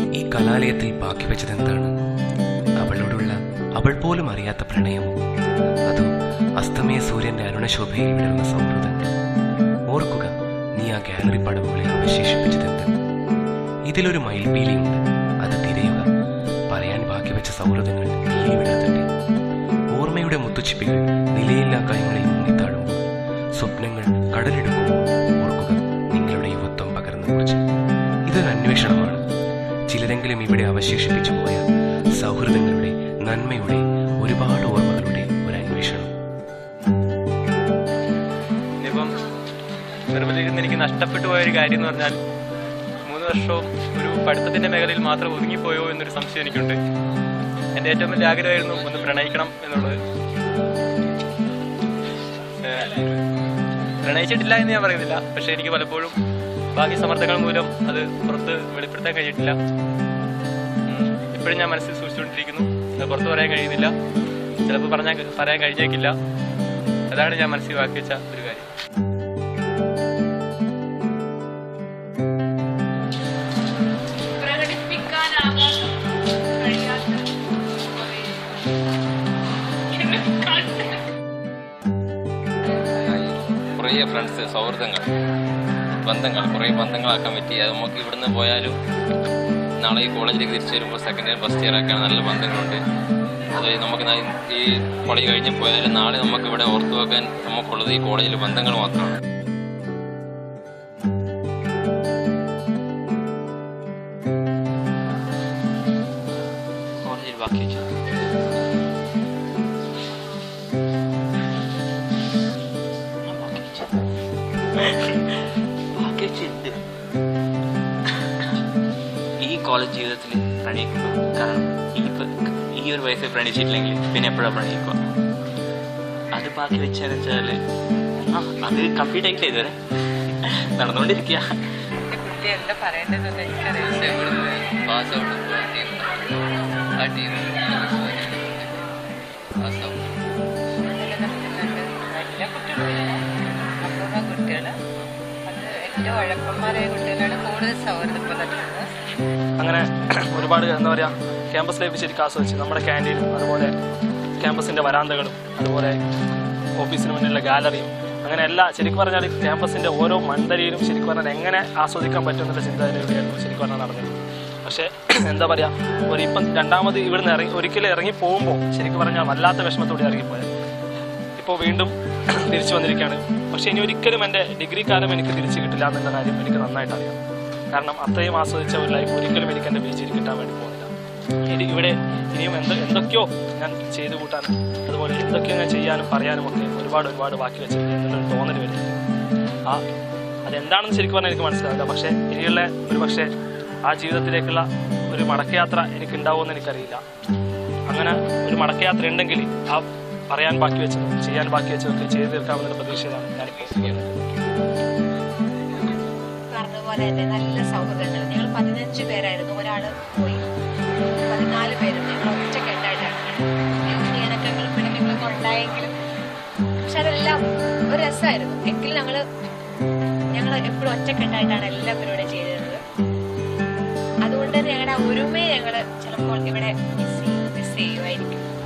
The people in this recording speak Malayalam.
ഈ കലാലയത്തിൽ ബാക്കി വെച്ചതെന്താണ് അവളോടുള്ള അവൾ പോലും അറിയാത്ത പ്രണയമോ അതോ അസ്തമയ സൂര്യന്റെ അരുണശോഭയിൽ വിടർന്ന സൗഹൃദങ്ങൾ ഓർക്കുക നീ ആ ഗാലറി പടവുകളിൽ അവശേഷിപ്പിച്ചതെന്തെന്ന് ഇതിലൊരു മയിൽപീലിയുണ്ട് അത് തിരയുക പറയാൻ ബാക്കി വെച്ച സൗഹൃദങ്ങൾ പീലി വിടർത്തട്ടെ ഓർമ്മയുടെ മുത്തുച്ചിപ്പികൾ നിലയില്ലാ കൈകളിൽ മുങ്ങിത്താഴുമ്പോൾ സ്വപ്നങ്ങൾ കടലെടുക്കുമ്പോൾ ഓർക്കുക നിങ്ങളുടെ യുവത്വം പകർന്ന കുറിച്ച് ഇതൊരു അന്വേഷണമാണ് ചിലരെങ്കിലും ഇവിടെ അവശേഷിപ്പിച്ചു പോയ സൗഹൃദങ്ങളുടെ നന്മയുടെ ഒരുപാട് ഓർമ്മകളുടെ ഒരു അന്വേഷണം ഇപ്പം നിർമ്മലിൽ നിന്ന് എനിക്ക് നഷ്ടപ്പെട്ടു പോയ ഒരു കാര്യം എന്ന് പറഞ്ഞാൽ മൂന്ന് വർഷവും ഒരു പഠിത്തത്തിന്റെ മേഖലയിൽ മാത്രം ഒതുങ്ങിപ്പോയോ എന്നൊരു സംശയം എനിക്കുണ്ട് എൻ്റെ ഏറ്റവും വലിയ ആഗ്രഹമായിരുന്നു ഒന്ന് പ്രണയിക്കണം എന്നുള്ളത് ഏഹ്, പ്രണയിച്ചിട്ടില്ല എന്ന് ഞാൻ പറയുന്നില്ല പക്ഷെ എനിക്ക് പലപ്പോഴും ബാഹ്യ സമ്മർദ്ദങ്ങൾ മൂലം അത് പുറത്ത് വെളിപ്പെടുത്താൻ കഴിഞ്ഞിട്ടില്ല ഉം, ഇപ്പോഴും ഞാൻ മനസ്സിൽ സൂക്ഷിച്ചുകൊണ്ടിരിക്കുന്നു അത് പുറത്ത് പറയാൻ കഴിയുന്നില്ല ചിലപ്പോൾ പറഞ്ഞാൽ പറയാൻ കഴിഞ്ഞേക്കില്ല അതാണ് ഞാൻ മനസ്സിൽ ബാക്കി വെച്ച ഒരു കാര്യം പ്രകടിപ്പിക്കാനാകാത്ത കഴിയാത്ത കുറേ എന്നെ കണ്ട് കുറേ ഫ്രണ്ട്സ് സൗഹൃദങ്ങൾ ബന്ധങ്ങൾ കുറേ ബന്ധങ്ങളാക്കാൻ പറ്റി അത് നമുക്ക് ഇവിടുന്ന് പോയാലും നാളെ ഈ കോളേജിലേക്ക് തിരിച്ചു വരുമ്പോൾ സെക്കൻഡ് ഇയർ ഫസ്റ്റ് ഇയർ ആക്കാൻ നല്ല ബന്ധങ്ങളുണ്ട് അത് നമുക്ക് ന- ഈ കോളേജ് കഴിഞ്ഞ് പോയാലും നാളെ നമുക്ക് ഇവിടെ ഓർത്തു വെക്കാൻ നമുക്കുള്ളത് ഈ കോളേജിൽ ബന്ധങ്ങൾ മാത്രമാണ് കോളേജിൽ ബാക്കി വെച്ചു ബാക്കിവെച്ചുണ്ട് ഈ കോളേജ് ജീവിതത്തിൽ പ്രണയിക്കുമ്പോൾ കാരണം ഈ പ- ഈ ഒരു വയസ്സിൽ പ്രണയിച്ചിട്ടില്ലെങ്കിൽ പിന്നെ എപ്പോഴാണ് പ്രണയിക്കുക അത് ബാക്കി വെച്ചാന്ന് വെച്ചാൽ ആ അത് കംപ്ലീറ്റ് ആയിട്ടില്ല ഇതുവരെ നടന്നുകൊണ്ടിരിക്കുക കുട്ടി എന്താ പറയേണ്ടതെന്ന് എനിക്കറിയാം പാസ് ഔട്ട് ആ ടീം ആ ടീം പാസ് ഔട്ട് നിലനിർത്തുന്നുണ്ട് നല്ല കുട്ടികളില്ല അപൂർവ കുട്ടികൾ അത് ഏറ്റവും ഉഴപ്പന്മാരായ കുട്ടികളാണ് കൂടുതൽ സൗഹൃദം പുലർത്തുന്നത് അങ്ങനെ ഒരുപാട് എന്താ പറയുക ക്യാമ്പസ് ലൈഫ് ശരിക്കും ആസ്വദിച്ച് നമ്മുടെ ക്യാൻറ്റീനും അതുപോലെ ക്യാമ്പസിൻ്റെ വരാന്തകളും അതുപോലെ ഓഫീസിന് മുന്നിലുള്ള ഗാലറിയും അങ്ങനെ എല്ലാ ശരിക്കും പറഞ്ഞാൽ ക്യാമ്പസിൻ്റെ ഓരോ മണ്ഡലിയിലും ശരിക്കും പറഞ്ഞാൽ എങ്ങനെ ആസ്വദിക്കാൻ പറ്റുമെന്നുള്ള ചിന്താഗതിയോടെയായിരുന്നു ശരിക്കും പറഞ്ഞാൽ നടന്നത് പക്ഷേ എന്താ പറയുക ഒരു ഇപ്പം രണ്ടാമത് ഇവിടുന്ന് ഇറങ്ങി ഒരിക്കലും ഇറങ്ങി പോകുമ്പോൾ ശരിക്കും പറഞ്ഞാൽ വല്ലാത്ത വിഷമത്തോടെ ഇറങ്ങിപ്പോയത് ഇപ്പോൾ വീണ്ടും തിരിച്ചു വന്നിരിക്കുകയാണ് പക്ഷേ ഇനി ഒരിക്കലും എൻ്റെ ഡിഗ്രി കാലം എനിക്ക് തിരിച്ചു കിട്ടില്ല എന്നുള്ള കാര്യം എനിക്ക് നന്നായിട്ട് അറിയാം കാരണം അത്രയും ആസ്വദിച്ച ഒരു ലൈഫ് ഒരിക്കലും എനിക്ക് എൻ്റെ ബീച്ചിൽ കിട്ടാൻ വേണ്ടി പോകുന്നില്ല ഇനി ഇവിടെ ഇനിയും എന്ത് എന്തൊക്കെയോ ഞാൻ ചെയ്തു കൂട്ടാനും അതുപോലെ എന്തൊക്കെയോ ഞാൻ ചെയ്യാനും പറയാനും ഒക്കെ ഒരുപാട് ഒരുപാട് ബാക്കി വെച്ചിട്ടുണ്ട് എന്നുള്ളൊരു തോന്നൽ വരുന്നുണ്ട് ആ അതെന്താണെന്ന് ശരിക്കും പറഞ്ഞാൽ എനിക്ക് മനസ്സിലാവില്ല പക്ഷേ ഇനിയുള്ള ഒരു പക്ഷേ ആ ജീവിതത്തിലേക്കുള്ള ഒരു മടക്കയാത്ര എനിക്ക് ഉണ്ടാവുമെന്ന് എനിക്കറിയില്ല അങ്ങനെ ഒരു മടക്കയാത്ര ഉണ്ടെങ്കിൽ ആ പറയാൻ ബാക്കി വെച്ചതും ചെയ്യാൻ ബാക്കി വെച്ചതൊക്കെ ചെയ്തു തീർക്കാമെന്നുള്ള പ്രതീക്ഷയിലാണ് ഞാനിപ്പോൾ ചെയ്യുന്നത് പറഞ്ഞതുപോലെ തന്നെ നല്ല സൗഹൃദങ്ങൾ ഞങ്ങൾ പതിനഞ്ച് പേരായിരുന്നു ഒരാള് പോയി പതിനാല് പേരും ഞങ്ങൾ ഒറ്റക്കെട്ടായിട്ടാണ് ഇണക്കങ്ങളും പിണക്കങ്ങളൊക്കെ ഉണ്ടായെങ്കിലും പക്ഷെ അതെല്ലാം ഒരു രസമായിരുന്നു എങ്കിലും ഞങ്ങള് ഞങ്ങൾ എപ്പോഴും ഒറ്റക്കെട്ടായിട്ടാണ് എല്ലാ പരിപാടിയും ചെയ്തിരുന്നത് അതുകൊണ്ട് തന്നെ ഞങ്ങളുടെ ആ ഒരുമയെ ഞങ്ങള് ചിലപ്പോൾ ഇവിടെ മിസ് ചെയ്യും മിസ് ചെയ്യുമായിരിക്കും